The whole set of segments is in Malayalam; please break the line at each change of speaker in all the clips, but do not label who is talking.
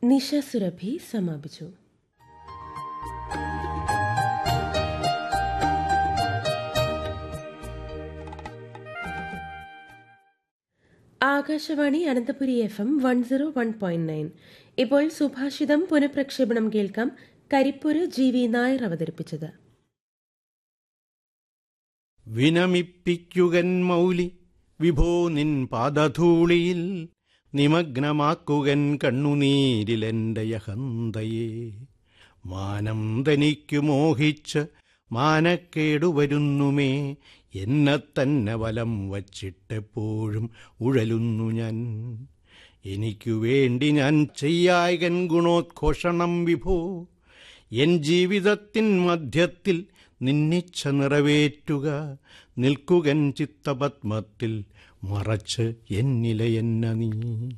നിഷ സുരഭി സമാപിച്ചു Akashvani Ananthapuri F M one zero one point nine ഇപ്പോൾ സുഭാഷിതം പുനഃപ്രക്ഷേപണം കേൾക്കാം കരിപ്പൂര് ജി വി നായർ അവതരിപ്പിച്ചത്
വിനമിപ്പിക്കുകൻ മൗലി വിഭോ നിൻ പാദധൂളിയിൽ നിമഗ്നമാക്കുകൻ കണ്ണുനീരിലെന്റെ യഹന്തയെ മാനം തനിക്കു മോഹിച്ച് മാനക്കേടുവരുന്നുമേ എന്നെ തന്നെ വലം വച്ചിട്ടെപ്പോഴും ഉഴലുന്നു ഞാൻ എനിക്കു വേണ്ടി ഞാൻ ചെയ്യായകൻ ഗുണോദ്ഘോഷണം വിഭോ എൻ ജീവിതത്തിൻ മധ്യത്തിൽ നിന്നിച്ഛ നിറവേറ്റുക നിൽക്കുകൻ ചിത്തപത്മത്തിൽ മറച്ച് എന്നിലയെന്ന നീ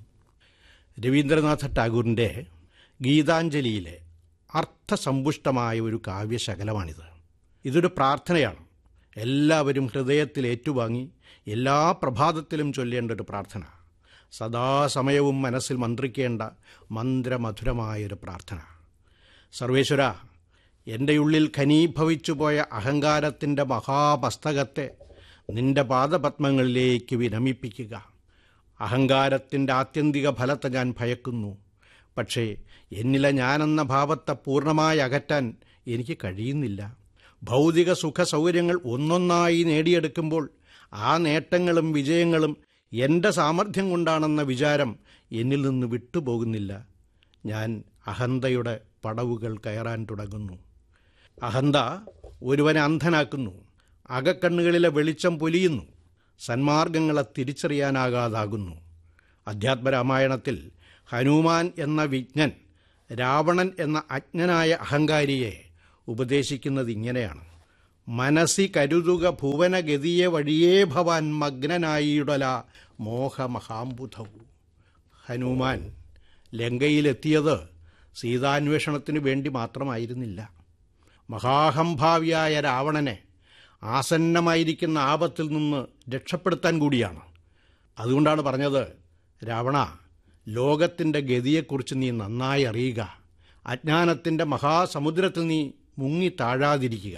രവീന്ദ്രനാഥ ടാഗോറിൻ്റെ ഗീതാഞ്ജലിയിലെ അർത്ഥസമ്പുഷ്ടമായ ഒരു കാവ്യശകലമാണിത് ഇതൊരു പ്രാർത്ഥനയാണ് എല്ലാവരും ഹൃദയത്തിൽ ഏറ്റുവാങ്ങി എല്ലാ പ്രഭാതത്തിലും ചൊല്ലേണ്ട ഒരു പ്രാർത്ഥന സദാസമയവും മനസ്സിൽ മന്ത്രിക്കേണ്ട മന്ത്രമധുരമായൊരു പ്രാർത്ഥന സർവേശ്വര എൻ്റെ ഉള്ളിൽ ഖനീഭവിച്ചു പോയ അഹങ്കാരത്തിൻ്റെ മഹാമസ്തകത്തെ നിന്റെ പാദപത്മങ്ങളിലേക്ക് വിരമിപ്പിക്കുക അഹങ്കാരത്തിൻ്റെ ആത്യന്തിക ഫലത്തെ ഞാൻ ഭയക്കുന്നു പക്ഷേ എന്നിലെ ഞാനെന്ന ഭാവത്തെ പൂർണ്ണമായി അകറ്റാൻ എനിക്ക് കഴിയുന്നില്ല ഭൗതിക സുഖ സൗകര്യങ്ങൾ ഒന്നൊന്നായി നേടിയെടുക്കുമ്പോൾ ആ നേട്ടങ്ങളും വിജയങ്ങളും എൻ്റെ സാമർഥ്യം കൊണ്ടാണെന്ന വിചാരം എന്നിൽ നിന്ന് വിട്ടുപോകുന്നില്ല ഞാൻ അഹന്തയുടെ പടവുകൾ കയറാൻ തുടങ്ങുന്നു അഹന്ത ഒരുവനെ അന്ധനാക്കുന്നു അകക്കണ്ണുകളിലെ വെളിച്ചം പൊലിയുന്നു സന്മാർഗങ്ങളെ തിരിച്ചറിയാനാകാതാകുന്നു അധ്യാത്മരാമായണത്തിൽ ഹനുമാൻ എന്ന വിജ്ഞൻ രാവണൻ എന്ന അജ്ഞനായ അഹങ്കാരിയെ ഉപദേശിക്കുന്നത് ഇങ്ങനെയാണ് മനസ്സി കരുതുക ഭുവനഗതിയെ വഴിയേ ഭവാൻ മഗ്നനായിടല മോഹമഹാംബുധവു ഹനുമാൻ ലങ്കയിലെത്തിയത് സീതാന്വേഷണത്തിനു വേണ്ടി മാത്രമായിരുന്നില്ല മഹാഹംഭാവിയായ രാവണനെ ആസന്നമായിരിക്കുന്ന ആപത്തിൽ നിന്ന് രക്ഷപ്പെടുത്താൻ കൂടിയാണ് അതുകൊണ്ടാണ് പറഞ്ഞത് രാവണ ലോകത്തിൻ്റെ ഗതിയെക്കുറിച്ച് നീ നന്നായി അറിയുക അജ്ഞാനത്തിൻ്റെ മഹാസമുദ്രത്തിൽ നീ മുങ്ങി താഴാതിരിക്കുക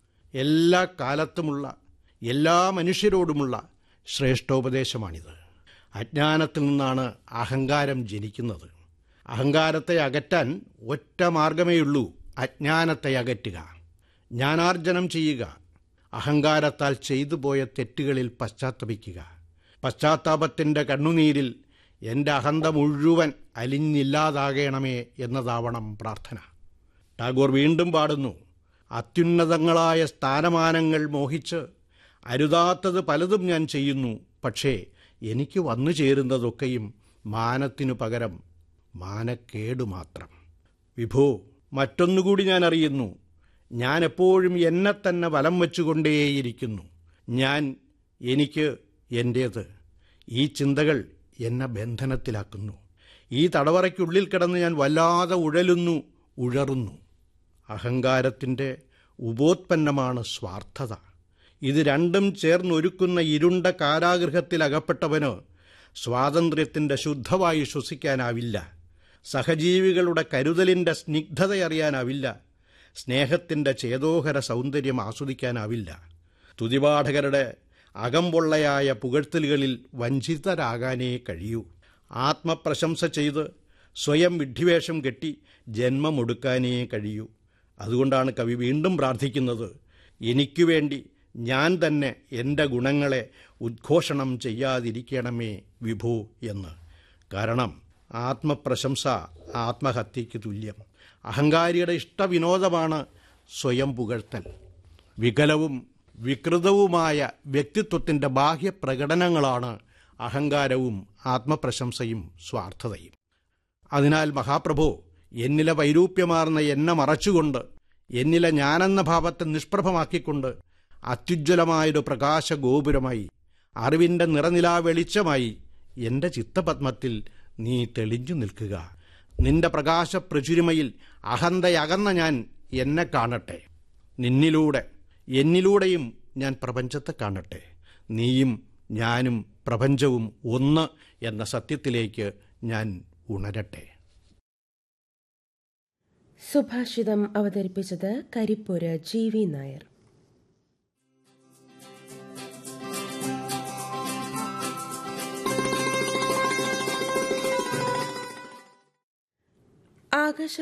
എല്ലാ കാലത്തുമുള്ള എല്ലാ മനുഷ്യരോടുമുള്ള ശ്രേഷ്ഠോപദേശമാണിത് അജ്ഞാനത്തിൽ നിന്നാണ് അഹങ്കാരം ജനിക്കുന്നത് അഹങ്കാരത്തെ അകറ്റാൻ ഒറ്റ മാർഗമേയുള്ളൂ അജ്ഞാനത്തെ അകറ്റുക ജ്ഞാനാർജനം ചെയ്യുക അഹങ്കാരത്താൽ ചെയ്തു പോയ തെറ്റുകളിൽ പശ്ചാത്തപിക്കുക പശ്ചാത്താപത്തിൻ്റെ കണ്ണുനീരിൽ എൻ്റെ അഹന്ത മുഴുവൻ അലിഞ്ഞില്ലാതാകണമേ എന്നതാവണം പ്രാർത്ഥന ടാഗോർ വീണ്ടും പാടുന്നു അത്യുന്നതങ്ങളായ സ്ഥാനമാനങ്ങൾ മോഹിച്ച് അരുതാത്തത് പലതും ഞാൻ ചെയ്യുന്നു പക്ഷേ എനിക്ക് വന്നു ചേരുന്നതൊക്കെയും മാനത്തിനു പകരം മാനക്കേടു മാത്രം വിഭോ മറ്റൊന്നുകൂടി ഞാൻ അറിയുന്നു ഞാൻ എപ്പോഴും എന്നെ തന്നെ വലം വെച്ചുകൊണ്ടേയിരിക്കുന്നു ഞാൻ എനിക്ക് എൻ്റേത് ഈ ചിന്തകൾ എന്നെ ബന്ധനത്തിലാക്കുന്നു ഈ തടവറയ്ക്കുള്ളിൽ കിടന്ന് ഞാൻ വല്ലാതെ ഉഴലുന്നു ഉഴറുന്നു അഹങ്കാരത്തിൻ്റെ ഉപോത്പന്നമാണ് സ്വാർത്ഥത ഇത് രണ്ടും ചേർന്നൊരുക്കുന്ന ഇരുണ്ട കാരാഗൃഹത്തിൽ അകപ്പെട്ടവന് സ്വാതന്ത്ര്യത്തിൻ്റെ ശുദ്ധവായു ശ്വസിക്കാനാവില്ല സഹജീവികളുടെ കരുതലിൻ്റെ സ്നിഗ്ധതയറിയാനാവില്ല സ്നേഹത്തിൻ്റെ ചേതോഹര സൗന്ദര്യം ആസ്വദിക്കാനാവില്ല തുതിപാഠകരുടെ അകംപൊള്ളയായ പുകഴ്ത്തലുകളിൽ വഞ്ചിതരാകാനേ കഴിയൂ ആത്മപ്രശംസ ചെയ്ത് സ്വയം വിഡ്ഢിവേഷം കെട്ടി ജന്മമൊടുക്കാനേ കഴിയൂ അതുകൊണ്ടാണ് കവി വീണ്ടും പ്രാർത്ഥിക്കുന്നത് എനിക്കു വേണ്ടി ഞാൻ തന്നെ എൻ്റെ ഗുണങ്ങളെ ഉദ്ഘോഷണം ചെയ്യാതിരിക്കണമേ വിഭു എന്ന് കാരണം ആത്മപ്രശംസ ആത്മഹത്യയ്ക്ക് തുല്യം അഹങ്കാരിയുടെ ഇഷ്ടവിനോദമാണ് സ്വയം പുകഴ്ത്തൽ വികലവും വികൃതവുമായ വ്യക്തിത്വത്തിൻ്റെ ബാഹ്യപ്രകടനങ്ങളാണ് അഹങ്കാരവും ആത്മപ്രശംസയും സ്വാർത്ഥതയും അതിനാൽ മഹാപ്രഭു എന്നിലെ വൈരൂപ്യമാർന്ന എന്നെ മറച്ചുകൊണ്ട് എന്നിലെ ഞാനെന്ന ഭാവത്തെ നിഷ്പ്രഭമാക്കിക്കൊണ്ട് അത്യുജ്വലമായൊരു പ്രകാശ ഗോപുരമായി അറിവിൻ്റെ നിറനിലാ വെളിച്ചമായി എൻ്റെ ചിത്തപത്മത്തിൽ നീ തെളിഞ്ഞു നിൽക്കുക നിന്റെ പ്രകാശ പ്രചുരിമയിൽ അഹന്തയകന്ന ഞാൻ എന്നെ കാണട്ടെ നിന്നിലൂടെ എന്നിലൂടെയും ഞാൻ പ്രപഞ്ചത്തെ കാണട്ടെ നീയും ഞാനും പ്രപഞ്ചവും ഒന്ന് എന്ന സത്യത്തിലേക്ക് ഞാൻ ഉണരട്ടെ
സുഭാഷിതം അവതരിപ്പിച്ചത് കരിപ്പൂര് ജി വി നായർ ആകാശ